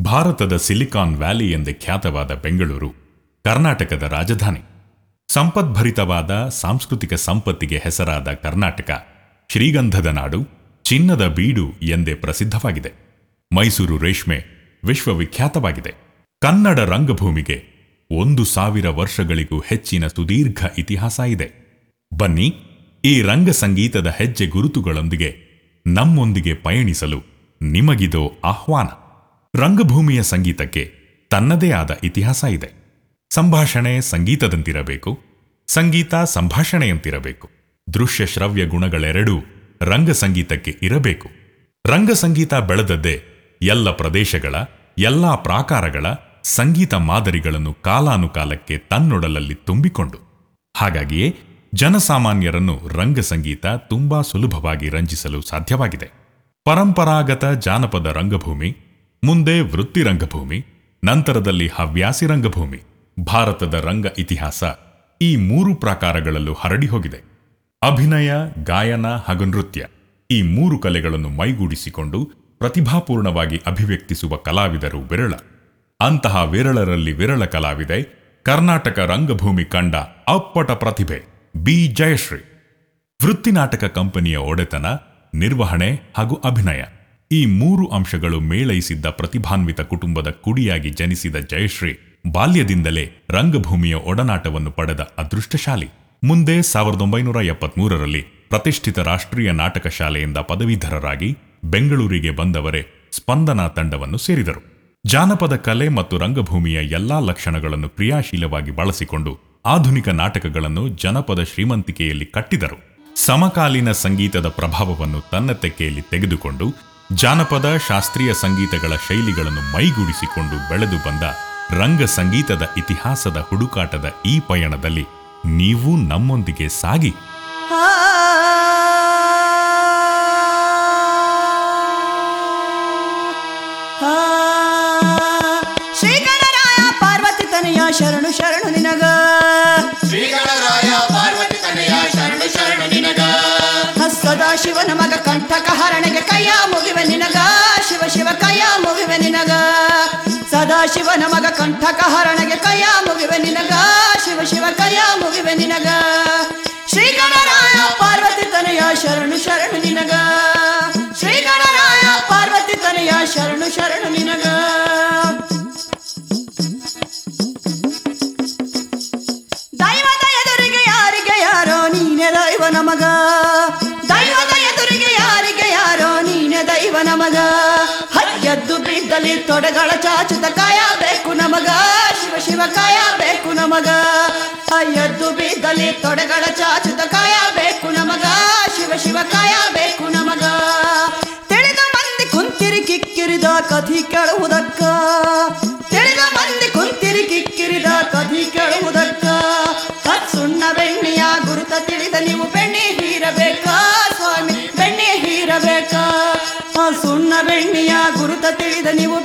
ಭಾರತದ silicon valley ಎಂದೇ ಖ್ಯಾತವಾದ ಬೆಂಗಳೂರು ಕರ್ನಾಟಕದ ರಾಜಧಾನಿ ಸಂಪದ್ಭರಿತವಾದ ಸಾಂಸ್ಕೃತಿಕ ಸಂಪತ್ತಿಗೆ ಹೆಸರಾದ ಕರ್ನಾಟಕ ಶ್ರೀಗಂಧದ ನಾಡು ಚಿನ್ನದ ಬೀಡು ಎಂದೇ ಪ್ರಸಿದ್ಧವಾಗಿದೆ ಮೈಸೂರು ರೇಷ್ಮೆ ವಿಶ್ವವಿಖ್ಯಾತವಾಗಿದೆ ಕನ್ನಡ ರಂಗಭೂಮಿಗೆ ಒಂದು ಸಾವಿರ ವರ್ಷಗಳಿಗೂ ಹೆಚ್ಚಿನ ಸುದೀರ್ಘ ಇತಿಹಾಸ ಇದೆ ಬನ್ನಿ ಈ ರಂಗ ಸಂಗೀತದ ಹೆಜ್ಜೆ ಗುರುತುಗಳೊಂದಿಗೆ ನಮ್ಮೊಂದಿಗೆ ಪಯಣಿಸಲು ನಿಮಗಿದೋ ಆಹ್ವಾನ ರಂಗಭೂಮಿಯ ಸಂಗೀತಕ್ಕೆ ತನ್ನದೇ ಆದ ಇತಿಹಾಸ ಇದೆ ಸಂಭಾಷಣೆ ಸಂಗೀತದಂತಿರಬೇಕು ಸಂಗೀತ ಸಂಭಾಷಣೆಯಂತಿರಬೇಕು ದೃಶ್ಯ ಶ್ರವ್ಯ ಗುಣಗಳೆರಡೂ ರಂಗ ಸಂಗೀತಕ್ಕೆ ಇರಬೇಕು ರಂಗ ಸಂಗೀತ ಬೆಳೆದದ್ದೇ ಎಲ್ಲ ಪ್ರದೇಶಗಳ ಎಲ್ಲಾ ಪ್ರಾಕಾರಗಳ ಸಂಗೀತ ಮಾದರಿಗಳನ್ನು ಕಾಲಾನುಕಾಲಕ್ಕೆ ತನ್ನೊಡಲಲ್ಲಿ ತುಂಬಿಕೊಂಡು ಹಾಗಾಗಿಯೇ ಜನಸಾಮಾನ್ಯರನ್ನು ರಂಗ ಸಂಗೀತ ತುಂಬಾ ಸುಲಭವಾಗಿ ರಂಜಿಸಲು ಸಾಧ್ಯವಾಗಿದೆ ಪರಂಪರಾಗತ ಜಾನಪದ ರಂಗಭೂಮಿ ಮುಂದೆ ವೃತ್ತಿ ರಂಗಭೂಮಿ ನಂತರದಲ್ಲಿ ಹವ್ಯಾಸಿ ರಂಗಭೂಮಿ ಭಾರತದ ರಂಗ ಇತಿಹಾಸ ಈ ಮೂರು ಪ್ರಾಕಾರಗಳಲ್ಲೂ ಹರಡಿ ಹೋಗಿದೆ ಅಭಿನಯ ಗಾಯನ ಹಾಗೂ ನೃತ್ಯ ಈ ಮೂರು ಕಲೆಗಳನ್ನು ಮೈಗೂಡಿಸಿಕೊಂಡು ಪ್ರತಿಭಾಪೂರ್ಣವಾಗಿ ಅಭಿವ್ಯಕ್ತಿಸುವ ಕಲಾವಿದರು ವಿರಳ ಅಂತಹ ವಿರಳರಲ್ಲಿ ವಿರಳ ಕಲಾವಿದೆ ಕರ್ನಾಟಕ ರಂಗಭೂಮಿ ಕಂಡ ಅಪ್ಪಟ ಪ್ರತಿಭೆ ಬಿ ಜಯಶ್ರೀ ವೃತ್ತಿ ನಾಟಕ ಕಂಪನಿಯ ಒಡೆತನ ನಿರ್ವಹಣೆ ಹಾಗೂ ಅಭಿನಯ ಈ ಮೂರು ಅಂಶಗಳು ಮೇಳೈಸಿದ್ದ ಪ್ರತಿಭಾನ್ವಿತ ಕುಟುಂಬದ ಕುಡಿಯಾಗಿ ಜನಿಸಿದ ಜಯಶ್ರೀ ಬಾಲ್ಯದಿಂದಲೇ ರಂಗಭೂಮಿಯ ಒಡನಾಟವನ್ನು ಪಡೆದ ಅದೃಷ್ಟಶಾಲಿ ಮುಂದೆ ಸಾವಿರದ ಒಂಬೈನೂರ ಎಪ್ಪತ್ಮೂರರಲ್ಲಿ ಪ್ರತಿಷ್ಠಿತ ರಾಷ್ಟ್ರೀಯ ನಾಟಕ ಶಾಲೆಯಿಂದ ಪದವೀಧರರಾಗಿ ಬೆಂಗಳೂರಿಗೆ ಬಂದವರೇ ಸ್ಪಂದನ ತಂಡವನ್ನು ಸೇರಿದರು ಜಾನಪದ ಕಲೆ ಮತ್ತು ರಂಗಭೂಮಿಯ ಎಲ್ಲಾ ಲಕ್ಷಣಗಳನ್ನು ಕ್ರಿಯಾಶೀಲವಾಗಿ ಬಳಸಿಕೊಂಡು ಆಧುನಿಕ ನಾಟಕಗಳನ್ನು ಜನಪದ ಶ್ರೀಮಂತಿಕೆಯಲ್ಲಿ ಕಟ್ಟಿದರು ಸಮಕಾಲೀನ ಸಂಗೀತದ ಪ್ರಭಾವವನ್ನು ತನ್ನ ತೆಕ್ಕೆಯಲ್ಲಿ ತೆಗೆದುಕೊಂಡು ಜಾನಪದ ಶಾಸ್ತ್ರೀಯ ಸಂಗೀತಗಳ ಶೈಲಿಗಳನ್ನು ಮೈಗೂಡಿಸಿಕೊಂಡು ಬೆಳೆದು ಬಂದ ರಂಗ ಸಂಗೀತದ ಇತಿಹಾಸದ ಹುಡುಕಾಟದ ಈ ಪಯಣದಲ್ಲಿ ನೀವು ನಮ್ಮೊಂದಿಗೆ ಸಾಗಿ ಶ್ರೀಗಣರಾಯ ಪಾರ್ವತಿ ತನಯ ಶರಣು ಶರಣು ನಿನಗ ಶ್ರೀಗಣರಾಯ ಪಾರ್ವತಿ ತನಯ ಶರಣು ಶರಣು ನಿನಗ ಸದಾ ಶಿವನ ಮಗ ಕಂಠಕ ಹರಣೆಗೆ ಕೈಯ ಮುಗಿವೆ ನಿನಗ ಶಿವ ಶಿವ ಕೈಯ ಮುಗಿವೆ ನಿನಗ ಸದಾ ಶಿವನ ಮಗ ಕಂಠಕ ಹರಣೆಗೆ ಕೈಯ ಮುಗಿವೆ ನಿನಗ ಶಿವ ಶಿವ ಕೈಯ ಮುಗಿವೆ ನಿನಗ ಶ್ರೀಗಣರಾಯ ಪಾರ್ವತಿ ತನಯ ಶರಣು ಶರಣು ನಿನಗ ಶ್ರೀಗಣರಾಯ ಪಾರ್ವತಿ ತನಯ ಶರಣು ಶರಣು ನಿನಗ ದೈವದ ಎದುರಿಗೆ ಯಾರಿಗೆ ಯಾರೋ ನೀನೆ ದೈವ ನಮಗ ದೈವದ ಎದುರಿಗೆ ಯಾರಿಗೆ ಯಾರೋ ನೀನೆ ದೈವ ನಮಗ ಹಯ್ಯದ್ದು ಬಿದ್ದಲ್ಲಿ ತೊಡೆಗಳ ಚಾಚುತ ಕಾಯಬೇಕು ನಮಗ ಶಿವ ಶಿವ ಕಾಯಬೇಕು ನಮಗ ಹಯ್ಯದ್ದು ಬಿದ್ದಲ್ಲಿ ತೊಡೆಗಳ ಚಾಚುತ ಕಾಯಬೇಕು ನಮಗ ಶಿವ ಶಿವ ಕಾಯಬೇಕು ನಮಗ ತಿಳಿದ ಮಂದಿ ಕುಂತಿರಿ ಕಿಕ್ಕಿರಿದ ಕಥಿ ಕೇಳುವುದಕ್ಕ ತಿಳಿದ ಮಂದಿ ಕುಂತಿರಿ ಕಿಕ್ಕಿರಿದ ಕಥಿ ಕೇಳುವುದಕ್ಕ ಹತ್ ಸುಣ್ಣ ಬೆಣ್ಣಿಯ ಗುರುತ ತಿಳಿದ ನೀವು ಬೆಣ್ಣೆ ಹೀರಬೇಕಾ ಸ್ವಾಮಿ ಬೆಣ್ಣೆ ಹೀರಬೇಕಾ ಆ ಸುಣ್ಣ ಬೆಣ್ಣಿಯ ಗುರುತ ತಿಳಿದ ನೀವು